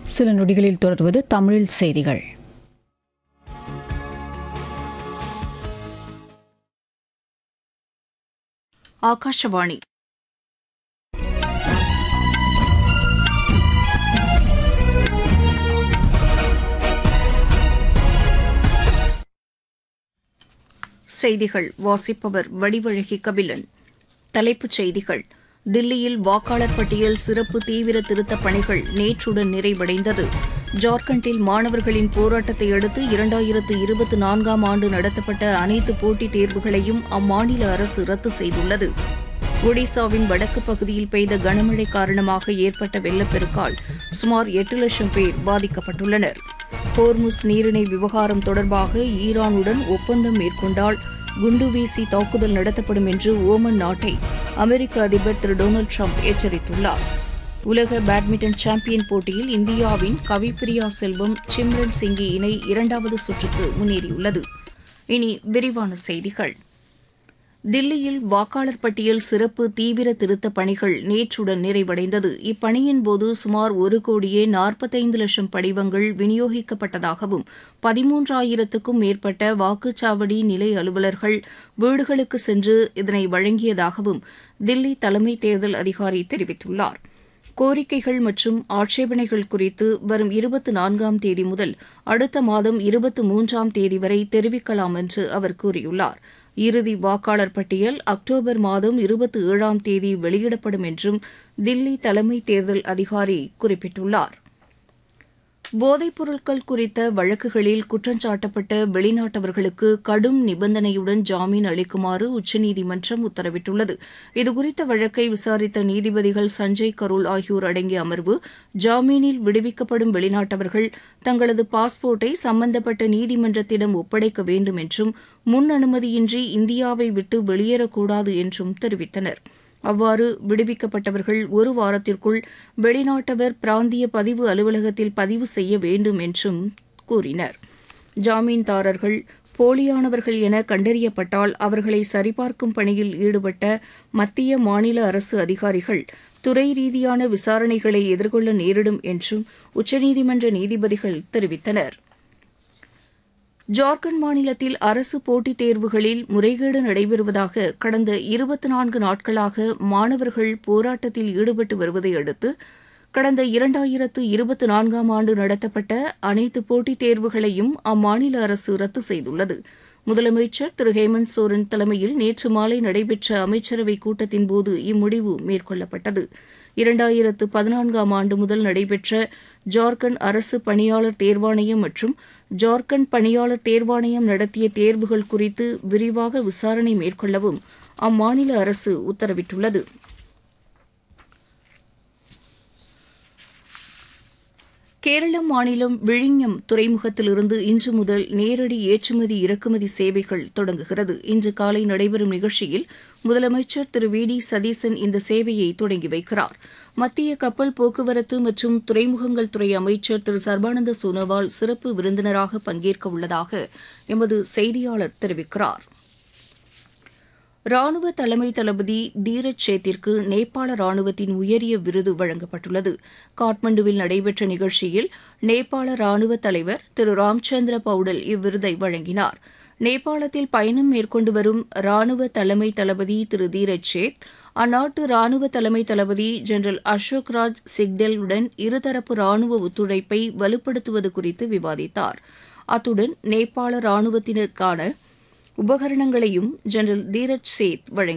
சில நொடிகளில் தொடர்வது தமிழில் செய்திகள் ஆகாஷவாணி செய்திகள் வாசிப்பவர் வடிவழகி கபிலன் தலைப்புச் செய்திகள் தில்லியில் வாக்காளர் பட்டியல் சிறப்பு தீவிர திருத்தப் பணிகள் நேற்றுடன் நிறைவடைந்தது ஜார்க்கண்டில் மாணவர்களின் போராட்டத்தை அடுத்து இரண்டாயிரத்து இருபத்தி நான்காம் ஆண்டு நடத்தப்பட்ட அனைத்து போட்டித் தேர்வுகளையும் அம்மாநில அரசு ரத்து செய்துள்ளது ஒடிசாவின் வடக்கு பகுதியில் பெய்த கனமழை காரணமாக ஏற்பட்ட வெள்ளப்பெருக்கால் சுமார் எட்டு லட்சம் பேர் பாதிக்கப்பட்டுள்ளனர் ஹோர்முஸ் நீரிணை விவகாரம் தொடர்பாக ஈரானுடன் ஒப்பந்தம் மேற்கொண்டால் குண்டு வீசி தாக்குதல் நடத்தப்படும் என்று ஓமன் நாட்டை அமெரிக்க அதிபர் திரு டொனால்டு ட்ரம்ப் எச்சரித்துள்ளார் உலக பேட்மிண்டன் சாம்பியன் போட்டியில் இந்தியாவின் கவிப்பிரியா செல்வம் சிம்ரன் சிங்கி இணை இரண்டாவது சுற்றுக்கு முன்னேறியுள்ளது இனி விரிவான செய்திகள் தில்லியில் வாக்காளர் பட்டியல் சிறப்பு தீவிர திருத்தப் பணிகள் நேற்றுடன் நிறைவடைந்தது இப்பணியின் போது சுமார் ஒரு கோடியே நாற்பத்தைந்து லட்சம் படிவங்கள் விநியோகிக்கப்பட்டதாகவும் பதிமூன்றாயிரத்துக்கும் மேற்பட்ட வாக்குச்சாவடி நிலை அலுவலர்கள் வீடுகளுக்கு சென்று இதனை வழங்கியதாகவும் தில்லி தலைமை தேர்தல் அதிகாரி தெரிவித்துள்ளார் கோரிக்கைகள் மற்றும் ஆட்சேபனைகள் குறித்து வரும் இருபத்தி நான்காம் தேதி முதல் அடுத்த மாதம் இருபத்தி மூன்றாம் தேதி வரை தெரிவிக்கலாம் என்று அவர் கூறியுள்ளார் இறுதி வாக்காளர் பட்டியல் அக்டோபர் மாதம் இருபத்தி ஏழாம் தேதி வெளியிடப்படும் என்றும் தில்லி தலைமை தேர்தல் அதிகாரி குறிப்பிட்டுள்ளார் போதைப் பொருட்கள் குறித்த வழக்குகளில் குற்றஞ்சாட்டப்பட்ட வெளிநாட்டவர்களுக்கு கடும் நிபந்தனையுடன் ஜாமீன் அளிக்குமாறு உச்சநீதிமன்றம் உத்தரவிட்டுள்ளது இதுகுறித்த வழக்கை விசாரித்த நீதிபதிகள் சஞ்சய் கரோல் ஆகியோர் அடங்கிய அமர்வு ஜாமீனில் விடுவிக்கப்படும் வெளிநாட்டவர்கள் தங்களது பாஸ்போர்ட்டை சம்பந்தப்பட்ட நீதிமன்றத்திடம் ஒப்படைக்க வேண்டும் என்றும் முன் அனுமதியின்றி இந்தியாவை விட்டு வெளியேறக்கூடாது என்றும் தெரிவித்தனா் அவ்வாறு விடுவிக்கப்பட்டவர்கள் ஒரு வாரத்திற்குள் வெளிநாட்டவர் பிராந்திய பதிவு அலுவலகத்தில் பதிவு செய்ய வேண்டும் என்றும் கூறினர் ஜாமீன்தாரர்கள் போலியானவர்கள் என கண்டறியப்பட்டால் அவர்களை சரிபார்க்கும் பணியில் ஈடுபட்ட மத்திய மாநில அரசு அதிகாரிகள் துறை ரீதியான விசாரணைகளை எதிர்கொள்ள நேரிடும் என்றும் உச்சநீதிமன்ற நீதிபதிகள் தெரிவித்தனா் ஜார்க்கண்ட் மாநிலத்தில் அரசு போட்டித் தேர்வுகளில் முறைகேடு நடைபெறுவதாக கடந்த இருபத்தி நான்கு நாட்களாக மாணவர்கள் போராட்டத்தில் ஈடுபட்டு வருவதை அடுத்து கடந்த இரண்டாயிரத்து இருபத்தி நான்காம் ஆண்டு நடத்தப்பட்ட அனைத்து போட்டித் தேர்வுகளையும் அம்மாநில அரசு ரத்து செய்துள்ளது முதலமைச்சர் திரு ஹேமந்த் சோரன் தலைமையில் நேற்று மாலை நடைபெற்ற அமைச்சரவைக் கூட்டத்தின்போது இம்முடிவு மேற்கொள்ளப்பட்டது இரண்டாயிரத்து பதினான்காம் ஆண்டு முதல் நடைபெற்ற ஜார்க்கண்ட் அரசு பணியாளர் தேர்வாணையம் மற்றும் ஜார்க்கண்ட் பணியாளர் தேர்வாணையம் நடத்திய தேர்வுகள் குறித்து விரிவாக விசாரணை மேற்கொள்ளவும் அம்மாநில அரசு உத்தரவிட்டுள்ளது கேரள மாநிலம் விழிஞம் துறைமுகத்திலிருந்து இன்று முதல் நேரடி ஏற்றுமதி இறக்குமதி சேவைகள் தொடங்குகிறது இன்று காலை நடைபெறும் நிகழ்ச்சியில் முதலமைச்சர் திரு வி டி சதீசன் இந்த சேவையை தொடங்கி வைக்கிறார் மத்திய கப்பல் போக்குவரத்து மற்றும் துறைமுகங்கள் துறை அமைச்சர் திரு சர்பானந்த சோனோவால் சிறப்பு விருந்தினராக பங்கேற்க உள்ளதாக எமது செய்தியாளர் தெரிவிக்கிறார் ராணுவ தலைமை தளபதி தீரஜ் சேத்திற்கு நேபாள ராணுவத்தின் உயரிய விருது வழங்கப்பட்டுள்ளது காட்மண்டுவில் நடைபெற்ற நிகழ்ச்சியில் நேபாள ராணுவ தலைவர் திரு ராம்சந்திர பவுடல் இவ்விருதை வழங்கினார் நேபாளத்தில் பயணம் மேற்கொண்டு வரும் ராணுவ தலைமை தளபதி திரு தீரஜ் சேத் அந்நாட்டு ராணுவ தலைமை தளபதி ஜெனரல் அசோக் ராஜ் சிக்டெல் உடன் இருதரப்பு ராணுவ ஒத்துழைப்பை வலுப்படுத்துவது குறித்து விவாதித்தார் அத்துடன் நேபாள ராணுவத்தினருக்கான உபகரணங்களையும் ஜெனரல் தீரஜ் சேத் வழங்கினார்